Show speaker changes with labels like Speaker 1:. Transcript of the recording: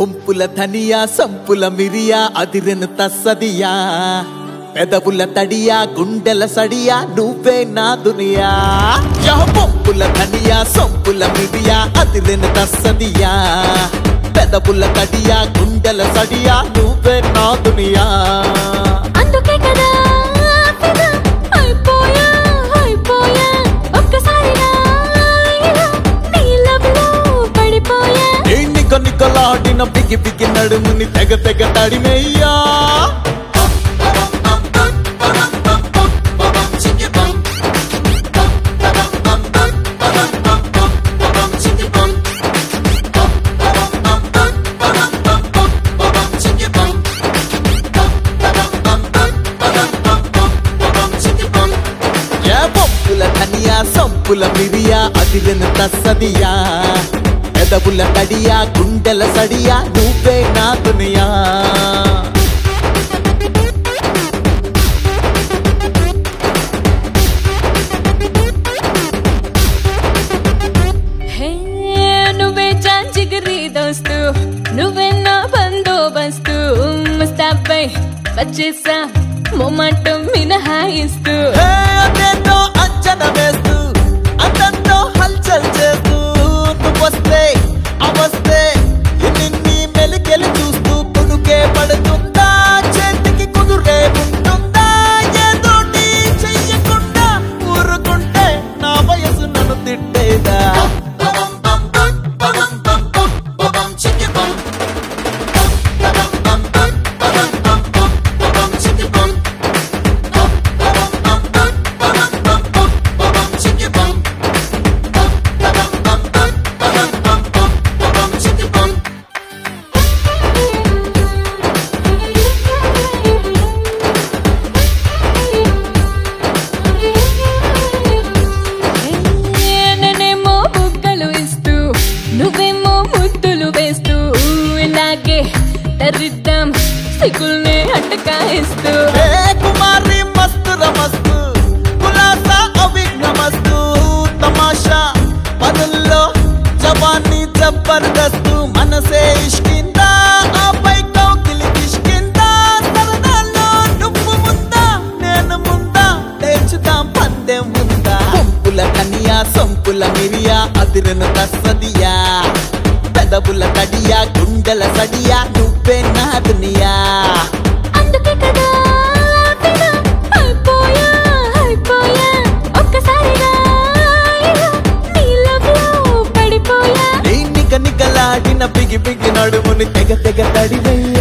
Speaker 1: ఒంపుల ధనియా సంపుల మిరియా అదిరెను తస్సదియా పెదవుల తడియా గుండెల సడియా నువ్వే నా దునియా యహ పొంపుల ధనియా సొంపుల మిరియా అదిరెను తస్సదియా పెదవుల తడియా గుండెల సడియా నువ్వే నా దునియా
Speaker 2: అందుకే కదా ఫిదా అయిపోయా అయిపోయా ఒక్కసారిగా ఇలా నీ లవ్లో పడిపోయా
Speaker 1: ఏ నిక నికలాడిన బిగి బిగి నడుముని తెగ తెగ తడిమేయ్యా ఏ పంపుల ధనియా సంపుల మిరియా అదిరెను తస్సదియా పెదవుల తడియా గుండెల సడియా నువ్వే నా దునియా
Speaker 2: హే నువ్వే జాన్ జిగరి దోస్తు నువ్వే నా బందోబస్తు ముస్తాబై వచ్చేసా మొమాటం మినహాయిస్తూ
Speaker 1: హే అదేంటో అంచనా వేస్తూ అందంతో హల్చల్ చేస్తూ నువ్వొస్తే అవస్తే నిన్ని మెలికెలు చూస్తూ కునుకే పడుతుందా చేతికి కుదురే ఉంటుందా ఏదో నీ చెయ్యకుండా ఊరుకుంటే నా వయసు నన్ను తిట్టేదా
Speaker 2: హే, నేనేమో బుగ్గలు ఇస్తూ నువ్వేమో ముద్దులు వేస్తూ ఇలాగే తరిద్దాం సిగ్గుల్ని అట్టకాయిస్తూ
Speaker 1: హే కుమారి మస్తు రమస్తు కులాసా అవిఘ్నమస్తు తమాషా పనుల్లో జవాన్ని జబర్దస్తు మనసే ఇష్కిందా ఆపై కౌకిలి కిష్కిందా సరదాల్లో నువ్వు ముందా నేను ముందా లేచుదాం పందెం ఉందా పంపుల కనియా సొంపుల మిరియా అదిరిన తస్సదియా పెదవుల తడియా గుండెల సడియా నువ్వే నా దునియా
Speaker 2: అందుకే కదా ఫిదా అయిపోయా అయిపోయా ఒక్కసారిగా ఇలా నీ లవ్లో పడిపోయా
Speaker 1: నీ నిగ నిగలాడిన పిగి పిగి నడుముని తెగ తెగ తడివయ్యా